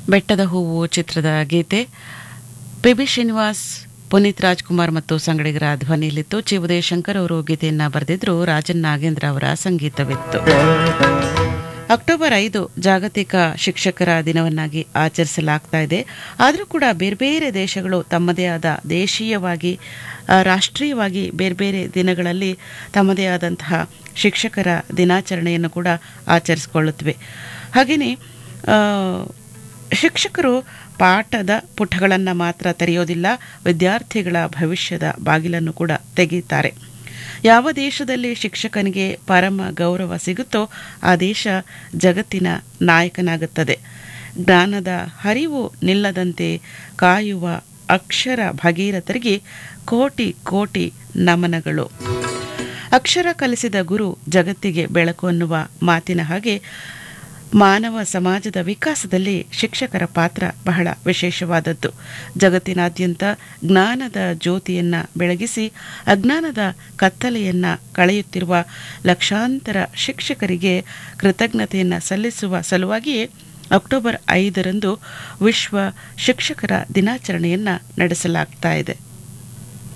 ಬೆಟ್ಟದ ಹೂವು ಚಿತ್ರದ ಗೀತೆ ಪಿ ಬಿ ಶ್ರೀನಿವಾಸ್ ಪುನೀತ್ ರಾಜ್ಕುಮಾರ್ ಮತ್ತು ಸಂಗಡಿಗರ ಧ್ವನಿಯಲ್ಲಿತ್ತು ಚಿ ಉದಯಶಂಕರ್ ಅವರು ಗೀತೆಯನ್ನ ಬರೆದಿದ್ರು ರಾಜನ್ ನಾಗೇಂದ್ರ ಅವರ ಸಂಗೀತವಿತ್ತು ಅಕ್ಟೋಬರ್ ಐದು ಜಾಗತಿಕ ಶಿಕ್ಷಕರ ದಿನವನ್ನಾಗಿ ಆಚರಿಸಲಾಗ್ತಾ ಇದೆ ಆದರೂ ಕೂಡ ಬೇರೆ ಬೇರೆ ದೇಶಗಳು ತಮ್ಮದೇ ಆದ ದೇಶೀಯವಾಗಿ ಆ, ರಾಷ್ಟ್ರೀಯವಾಗಿ ಬೇರೆ ಬೇರೆ ದಿನಗಳಲ್ಲಿ ತಮ್ಮದೇ ಆದಂತಹ ಶಿಕ್ಷಕರ ದಿನಾಚರಣೆಯನ್ನು ಕೂಡ ಆಚರಿಸಿಕೊಳ್ಳುತ್ತವೆ ಹಾಗೆಯೇ ಆ, ಶಿಕ್ಷಕರು ಪಾಠದ ಪುಟಗಳನ್ನು ಮಾತ್ರ ತೆರೆಯೋದಿಲ್ಲ ವಿದ್ಯಾರ್ಥಿಗಳ ಭವಿಷ್ಯದ ಬಾಗಿಲನ್ನು ಕೂಡ ತೆಗೆಯುತ್ತಾರೆ ಯಾವ ದೇಶದಲ್ಲಿ ಶಿಕ್ಷಕನಿಗೆ ಪರಮ ಗೌರವ ಸಿಗುತ್ತೋ ಆ ದೇಶ ಜಗತ್ತಿನ ನಾಯಕನಾಗುತ್ತದೆ ಜ್ಞಾನದ ಹರಿವು ನಿಲ್ಲದಂತೆ ಕಾಯುವ ಅಕ್ಷರ ಭಗೀರಥರಿಗೆ ಕೋಟಿ ಕೋಟಿ ನಮನಗಳು ಅಕ್ಷರ ಕಲಿಸಿದ ಗುರು ಜಗತ್ತಿಗೆ ಬೆಳಕು ಅನ್ನುವ ಮಾತಿನ ಹಾಗೆ ಮಾನವ ಸಮಾಜದ ವಿಕಾಸದಲ್ಲಿ ಶಿಕ್ಷಕರ ಪಾತ್ರ ಬಹಳ ವಿಶೇಷವಾದದ್ದು ಜಗತ್ತಿನಾದ್ಯಂತ ಜ್ಞಾನದ ಜ್ಯೋತಿಯನ್ನ ಬೆಳಗಿಸಿ ಅಜ್ಞಾನದ ಕತ್ತಲೆಯನ್ನ ಕಳೆಯುತ್ತಿರುವ ಲಕ್ಷಾಂತರ ಶಿಕ್ಷಕರಿಗೆ ಕೃತಜ್ಞತೆಯನ್ನು ಸಲ್ಲಿಸುವ ಸಲುವಾಗಿಯೇ ಅಕ್ಟೋಬರ್ ಐದರಂದು ವಿಶ್ವ ಶಿಕ್ಷಕರ ದಿನಾಚರಣೆಯನ್ನ ನಡೆಸಲಾಗ್ತಾ ಇದೆ